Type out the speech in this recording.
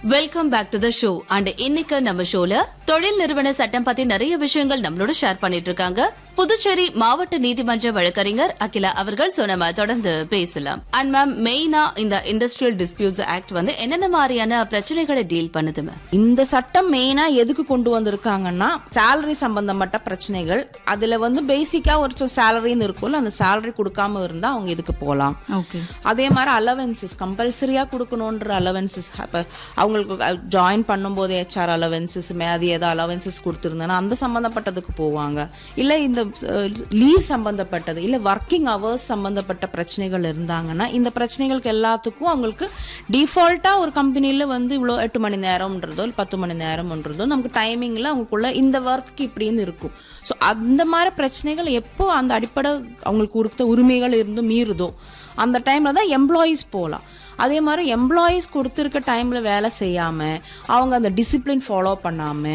welcome back to the show and இன்னைக்கு நம்ம ஷோல தொழில் நிறுவன சட்டம் பத்தி நிறைய விஷயங்கள் நம்மளோட ஷேர் பண்ணிட்டு இருக்காங்க புதுச்சேரி மாவட்ட நீதிமன்ற வழக்கறிஞர் அகிலா அவர்கள் சோ நம்ம தொடர்ந்து பேசலாம் அண்ட் மேம் மெயினா இந்த இண்டஸ்ட்ரியல் டிஸ்பியூட்ஸ் ஆக்ட் வந்து என்னென்ன மாதிரியான பிரச்சனைகளை டீல் பண்ணுது மேம் இந்த சட்டம் மெயினா எதுக்கு கொண்டு வந்திருக்காங்கன்னா சேலரி சம்பந்தப்பட்ட பிரச்சனைகள் அதுல வந்து பேசிக்கா ஒரு சேலரின்னு இருக்கும்ல அந்த சேலரி கொடுக்காம இருந்தா அவங்க இதுக்கு போகலாம் ஓகே அதே மாதிரி அலவன்சஸ் கம்பல்சரியா கொடுக்கணுன்ற அலவன்சஸ் இப்போ அவங்களுக்கு ஜாயின் பண்ணும்போது ஹெச்ஆர் அலவன்சஸ் அது ஏதோ அலவன்சஸ் கொடுத்துருந்தேன்னா அந்த சம்மந்தப்பட்டதுக்கு போவாங்க இல்லை இந்த லீவ் சம்மந்தப்பட்டது இல்லை ஒர்க்கிங் ஹவர்ஸ் சம்மந்தப்பட்ட பிரச்சனைகள் இருந்தாங்கன்னா இந்த பிரச்சனைகளுக்கு எல்லாத்துக்கும் அவங்களுக்கு டிஃபால்ட்டாக ஒரு கம்பெனியில் வந்து இவ்வளோ எட்டு மணி நேரம்ன்றதோ இல்லை பத்து மணி நேரம்ன்றதோ நமக்கு டைமிங்கில் அவங்களுக்குள்ள இந்த ஒர்க்கு இப்படின்னு இருக்கும் ஸோ அந்த மாதிரி பிரச்சனைகள் எப்போ அந்த அடிப்படை அவங்களுக்கு கொடுத்த உரிமைகள் இருந்து மீறுதோ அந்த டைம்ல தான் எம்ப்ளாயீஸ் போகலாம் அதே மாதிரி எம்ப்ளாயீஸ் கொடுத்துருக்க டைம்ல வேலை செய்யாம அவங்க அந்த டிசிப்ளின் ஃபாலோ பண்ணாம